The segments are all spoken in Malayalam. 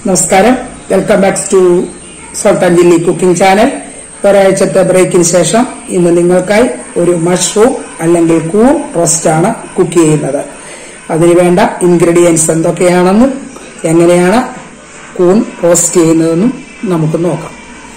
നമസ്കാരം welcome back to Sultan Jilly cooking channel ഒരാഴ്ചത്തെ ബ്രേക്കിന് ശേഷം ഇന്ന് നിങ്ങൾക്കായി ഒരു മഷ്റൂം അല്ലെങ്കിൽ കൂൺ റോസ്റ്റ് ആണ് കുക്ക് ചെയ്യുന്നത് അതിന് വേണ്ട ഇൻഗ്രീഡിയൻസ് എന്തൊക്കെയാണെന്നും എങ്ങനെയാണ് കൂൺ റോസ്റ്റ് ചെയ്യുന്നതെന്നും നമുക്ക് നോക്കാം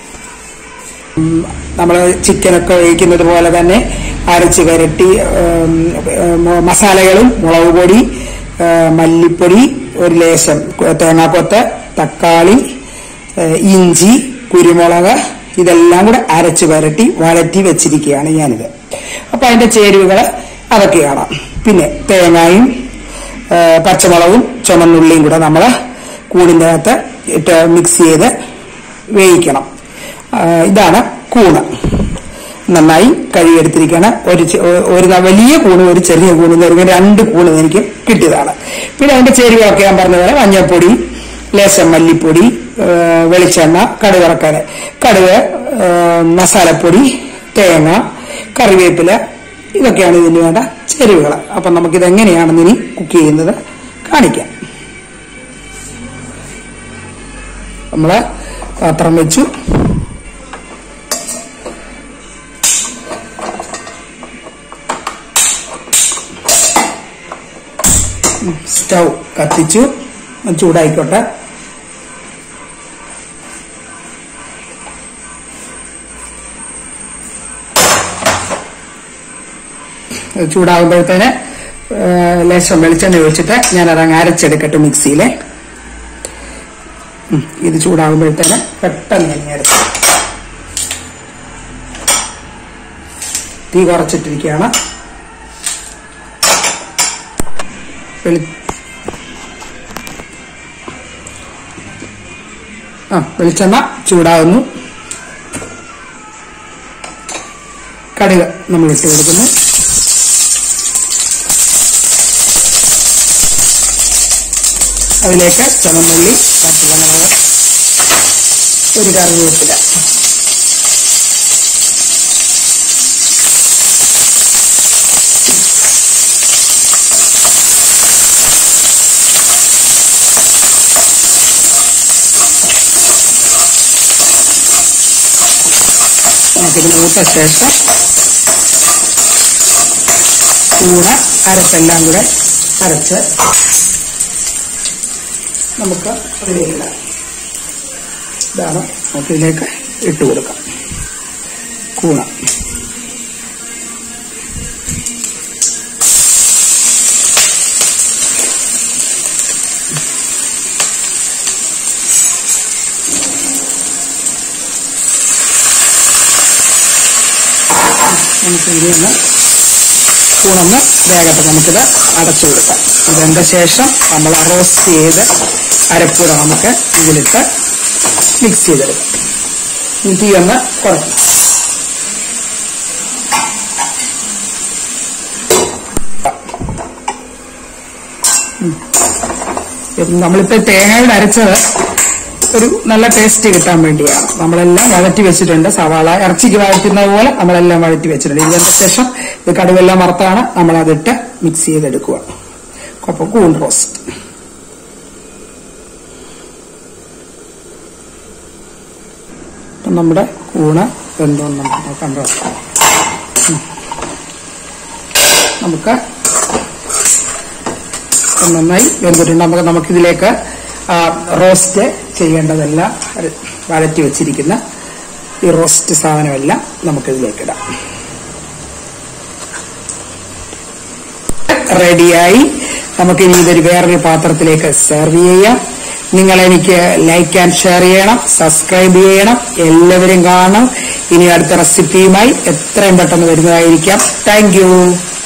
നമ്മൾ ചിക്കനൊക്കെ ഒഴിക്കുന്നത് പോലെ തന്നെ അരച്ച് കരട്ടി ഉം, ഉം, മസാലകളും മുളക് പൊടി ആ, മല്ലിപ്പൊടി ഒരു ലേശം തേങ്ങാക്കൊത്ത് തക്കാളി ഏ, ഇഞ്ചി കുരുമുളക് ഇതെല്ലാം കൂടെ അരച്ച് വരട്ടി വഴറ്റി വെച്ചിരിക്കുകയാണ് ഞാനിത് അപ്പൊ അതിന്റെ ചേരുവകൾ അതൊക്കെയാണ് പിന്നെ തേങ്ങയും ഏ, പച്ചമുളകും ചുമന്നുള്ളിയും കൂടെ നമ്മൾ കൂടിൻ്റെ അകത്ത് ഇട്ട് മിക്സ് ചെയ്ത് വേവിക്കണം ആ, ഇതാണ് കൂണ് നന്നായി കഴുകിയെടുത്തിരിക്കുകയാണ് ഒരു ചെ- ഒരു ന- വലിയ കൂണ് ഒരു ചെറിയ കൂണ് എന്ന് രണ്ട് കൂണ് എനിക്ക് കിട്ടിയതാണ് പിന്നെ അതിന്റെ ചേരുവയൊക്കെ ഞാൻ പറഞ്ഞ പോലെ മഞ്ഞൾപ്പൊടി ലേശം മല്ലിപ്പൊടി ആ, വെളിച്ചെണ്ണ കടുക് ഇറക്കാൻ കടുക് ആ, മസാലപ്പൊടി തേങ്ങ കറിവേപ്പില ഇതൊക്കെയാണ് ഇതിന് വേണ്ട ചേരുവകൾ അപ്പം നമുക്കിത് എങ്ങനെയാണെന്ന് ഇനി കുക്ക് ചെയ്യുന്നത് കാണിക്കാം നമ്മള് പാത്രം വെച്ചു സ്റ്റൗ കത്തിച്ചു അത് ചൂടായിക്കോട്ടെ അത് ചൂടാകുമ്പോഴത്തേന് ഏ, ലേശം വെളിച്ചെണ്ണ ഒഴിച്ചിട്ട് ഞാൻ അതങ്ങ് അരച്ചെടുക്കട്ടെ മിക്സിയിലെ ഉം, ഇത് ചൂടാകുമ്പോഴത്തേന് പെട്ടെന്ന് ഞാൻ എടുക്കും തീ കുറച്ചിട്ടിരിക്കുകയാണ് വെളി ആ വെളിച്ചെണ്ണ ചൂടാകുന്നു കടുക് നമ്മൾ ഇട്ട് കൊടുക്കുന്നു അതിലേക്ക് ചുമന്നുള്ളി പച്ചമുളക് ഒരു കറിവേപ്പില നമുക്കിത് മൂത്ത ശേഷം കൂണ അരച്ചെല്ലാം കൂടെ അരച്ച് നമുക്ക് അതിലേക്ക് ഇതാണ് നമുക്ക് ഇതിലേക്ക് ഇട്ട് കൊടുക്കാം കൂണ നമുക്ക് ഇതിന് കൂണൊന്ന് വേഗത്തെ നമുക്കിത് അടച്ചു കൊടുക്കാം അതിന്റെ ശേഷം നമ്മൾ റോസ്റ്റ് ചെയ്ത് അരപ്പൂട നമുക്ക് ഇതിലിട്ട് മിക്സ് ചെയ്തെടുക്കാം ഇനി തീ ഒന്ന് കുറയ്ക്കും ഉം. ഇത് നമ്മളിപ്പോ തേങ്ങയുടെ അരച്ചത് ഒരു നല്ല ടേസ്റ്റ് കിട്ടാൻ വേണ്ടിയാണ് നമ്മളെല്ലാം വഴറ്റി വെച്ചിട്ടുണ്ട് സവാള ഇറച്ചിക്ക് വഴറ്റുന്നത് പോലെ നമ്മളെല്ലാം വഴറ്റി വെച്ചിട്ടുണ്ട് ഇതിന്റെ ശേഷം ഇത് കടുവെല്ലാം വറുത്താണ് നമ്മൾ അതിട്ട് മിക്സ് ചെയ്തെടുക്കുക അപ്പൊ കൂൺ റോസ്റ്റ് അപ്പൊ നമ്മുടെ കൂണ് വെന്തോന്ന് നമുക്ക് കണ്ടോ ഉം. നമുക്ക് നന്നായി വെന്തിട്ടുണ്ട് നമുക്ക് നമുക്കിതിലേക്ക് ആ, റോസ്റ്റ് ചെയ്യേണ്ടതെല്ലാം അര- വഴറ്റി വെച്ചിരിക്കുന്ന ഈ റോസ്റ്റ് സാധനമെല്ലാം നമുക്കിതിലേക്ക് ഇടാം റെഡിയായി നമുക്കിനി ഇതൊരു വേറൊരു പാത്രത്തിലേക്ക് സെർവ് ചെയ്യാം നിങ്ങൾ എനിക്ക് ലൈക്ക് ആൻഡ് ഷെയർ ചെയ്യണം സബ്സ്ക്രൈബ് ചെയ്യണം എല്ലാവരും കാണണം ഇനി അടുത്ത റെസിപ്പിയുമായി എത്രയും പെട്ടെന്ന് വരുന്നതായിരിക്കാം താങ്ക്